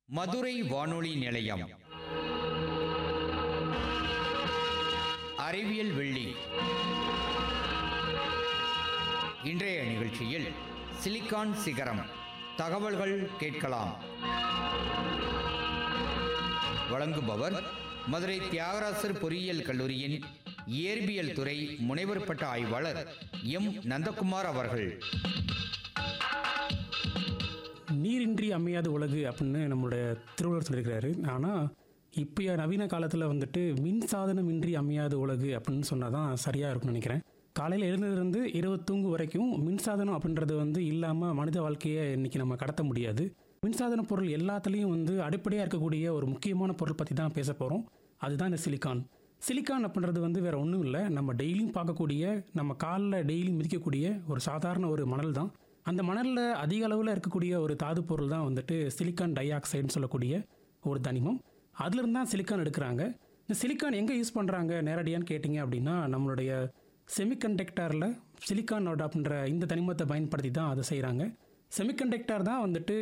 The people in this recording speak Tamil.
மதுரை வானொலி நிலையம் அறிவியல் வெள்ளி இன்றைய நிகழ்ச்சியில் சிலிக்கான் சிகரம் தகவல்கள் கேட்கலாம் வழங்குபவர் மதுரை தியாகராசர் பொறியியல் கல்லூரியின் இயற்பியல் துறை முனைவர் பட்ட ஆய்வாளர் எம் நந்தகுமார் அவர்கள் நீரின்றி அமையாத உலகு அப்படின்னு நம்மளுடைய திருவள்ளுவர் சொல்லியிருக்கிறாரு ஆனால் இப்போ நவீன காலத்தில் வந்துட்டு மின் சாதனம் இன்றி அமையாத உலகு அப்படின்னு சொன்னால் தான் சரியாக இருக்கும்னு நினைக்கிறேன் காலையில் எழுந்ததுலேருந்து இரவு தூங்கு வரைக்கும் மின்சாதனம் அப்படின்றது வந்து இல்லாமல் மனித வாழ்க்கையை இன்றைக்கி நம்ம கடத்த முடியாது மின்சாதன பொருள் எல்லாத்துலேயும் வந்து அடிப்படையாக இருக்கக்கூடிய ஒரு முக்கியமான பொருள் பற்றி தான் பேச போகிறோம் அதுதான் இந்த சிலிக்கான் சிலிக்கான் அப்படின்றது வந்து வேறு ஒன்றும் இல்லை நம்ம டெய்லியும் பார்க்கக்கூடிய நம்ம காலில் டெய்லியும் மிதிக்கக்கூடிய ஒரு சாதாரண ஒரு மணல் தான் அந்த மணலில் அதிக அளவில் இருக்கக்கூடிய ஒரு தாது பொருள் தான் வந்துட்டு சிலிக்கான் டை ஆக்சைடுன்னு சொல்லக்கூடிய ஒரு தனிமம் அதுலேருந்து தான் சிலிக்கான் எடுக்கிறாங்க இந்த சிலிக்கான் எங்கே யூஸ் பண்ணுறாங்க நேரடியான்னு கேட்டிங்க அப்படின்னா நம்மளுடைய செமிகண்டக்டரில் சிலிக்கானோட அப்படின்ற இந்த தனிமத்தை பயன்படுத்தி தான் அதை செய்கிறாங்க செமிகண்டக்டர் தான் வந்துட்டு